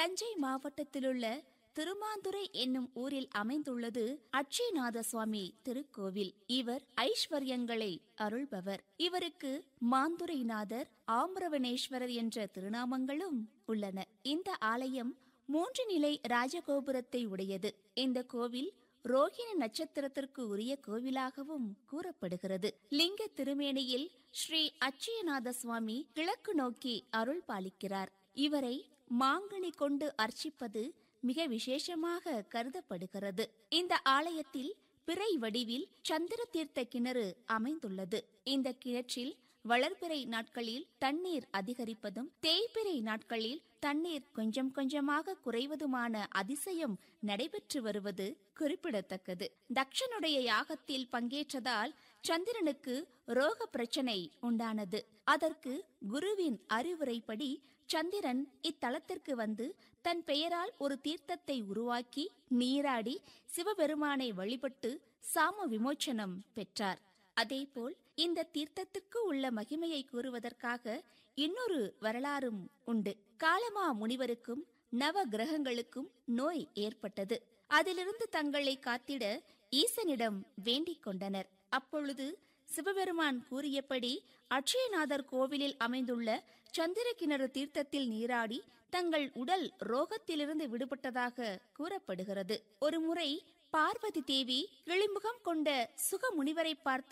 தஞ்சை மாவட்டத்திலுள்ள திருமாந்துறை என்னும் ஊரில் அமைந்துள்ளது அட்சயநாத சுவாமி திருக்கோவில் இவர் ஐஸ்வர்யங்களை அருள்பவர் இவருக்கு மாந்துரைநாதர் ஆம்பரவனேஸ்வரர் என்ற திருநாமங்களும் உள்ளன இந்த ஆலயம் மூன்று நிலை ராஜகோபுரத்தை உடையது இந்த கோவில் ரோகிணி நட்சத்திரத்திற்கு உரிய கோவிலாகவும் கூறப்படுகிறது லிங்க திருமேனியில் ஸ்ரீ அச்சயநாத சுவாமி கிழக்கு நோக்கி அருள் பாலிக்கிறார் இவரை மாங்கனி கொண்டு அர்ச்சிப்பது மிக விசேஷமாக கருதப்படுகிறது இந்த ஆலயத்தில் பிறை வடிவில் சந்திர தீர்த்த கிணறு அமைந்துள்ளது இந்த கிணற்றில் வளர்பிறை நாட்களில் தண்ணீர் அதிகரிப்பதும் தேய்பிறை நாட்களில் தண்ணீர் கொஞ்சம் கொஞ்சமாக குறைவதுமான அதிசயம் நடைபெற்று வருவது குறிப்பிடத்தக்கது தக்ஷனுடைய யாகத்தில் பங்கேற்றதால் சந்திரனுக்கு ரோக பிரச்சனை உண்டானது அதற்கு குருவின் அறிவுரைப்படி சந்திரன் இத்தலத்திற்கு வந்து தன் பெயரால் ஒரு தீர்த்தத்தை உருவாக்கி நீராடி சிவபெருமானை வழிபட்டு சாம விமோச்சனம் பெற்றார் அதேபோல் இந்த தீர்த்தத்திற்கு உள்ள மகிமையை கூறுவதற்காக இன்னொரு வரலாறும் உண்டு காலமா முனிவருக்கும் நவ கிரகங்களுக்கும் நோய் ஏற்பட்டது அதிலிருந்து தங்களை காத்திட ஈசனிடம் வேண்டிக் கொண்டனர் அப்பொழுது சிவபெருமான் கூறியபடி அட்சயநாதர் கோவிலில் அமைந்துள்ள சந்திர கிணறு தீர்த்தத்தில் நீராடி தங்கள் உடல் ரோகத்திலிருந்து விடுபட்டதாக கூறப்படுகிறது ஒருமுறை பார்வதி தேவி கிளிமுகம் கொண்ட சுக முனிவரை பார்த்து